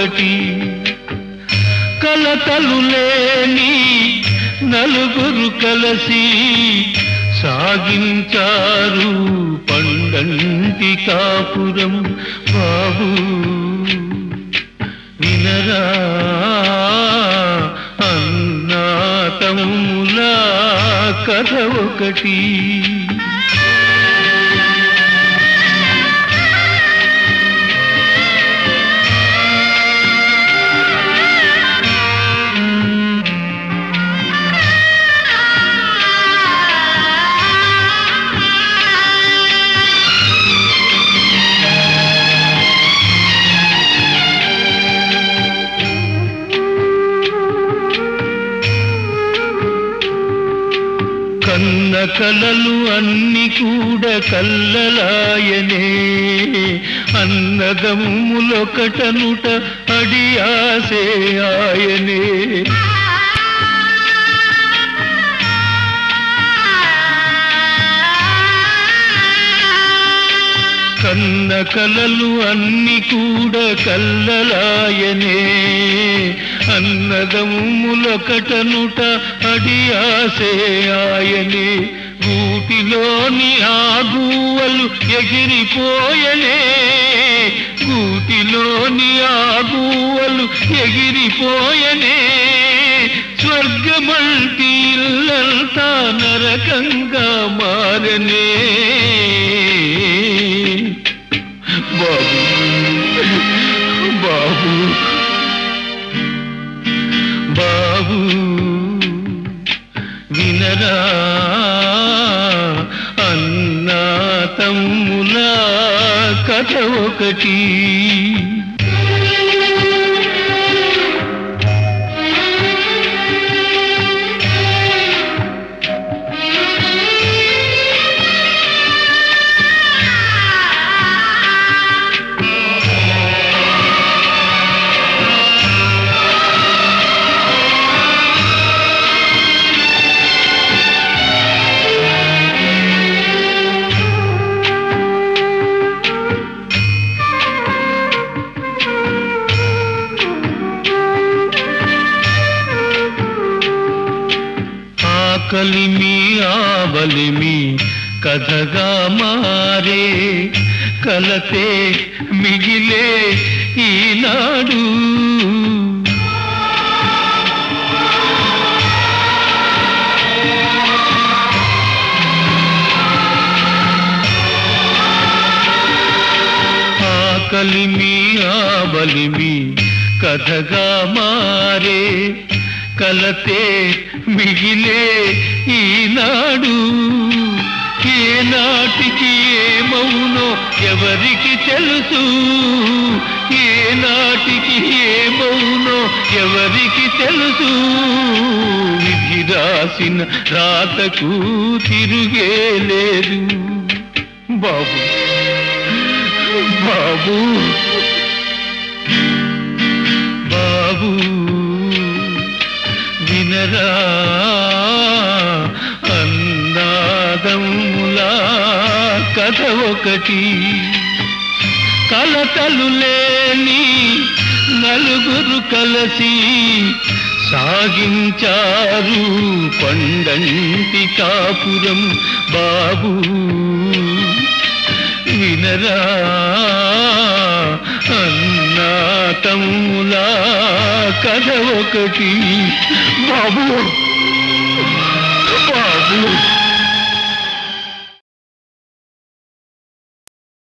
ఒకటి కలతలు లేని నలుగురు కలసి సాగించారు పండంటి కాపురం బాబు వినరా అన్నా తమ్ముల కథ ఒకటి కన్న కలలు అన్ని కూడా కల్లలాయనే అన్నదమ్ములొకటనుట అడి ఆసే ఆయనే కన్న కలలు అన్ని కూడా కల్లలాయనే అన్నదమ్ములొకటనుట అడి ఆసే ఆయనే గూటిలోని ఆగువలు ఎగిరిపోయనే గూటిలోని ఆగువలు ఎగిరిపోయనే స్వర్గమంటి ఇల్లంతా నరకంగా మారనే బాబు బాబు బాబు వినరా అన్నా తమ్ముల కథ ఒకటి ఆకలిమి ఆవలిమి కథగా మారే కలతే మిగిలే ఈనాడు ఆకలిమి ఆబలిమి కథగా మారే కలతే మిగిలే ఈనాడు ఏనాటికి ఏమవునో ఎవరికి తెలుసు ఏనాటికి ఏమవునో ఎవరికి తెలుసు విధి రాసిన రాతకు తిరుగే లేదు బాబు బాబు బాబు వినరా అన్నాదములా కథ ఒకటి కలతలు లేని నలుగురు కలసి సాగించారు పండంటి కాపురం బాబు వినరా అన్నా తమ్ములా కథ ఒకటి బాబు బాబు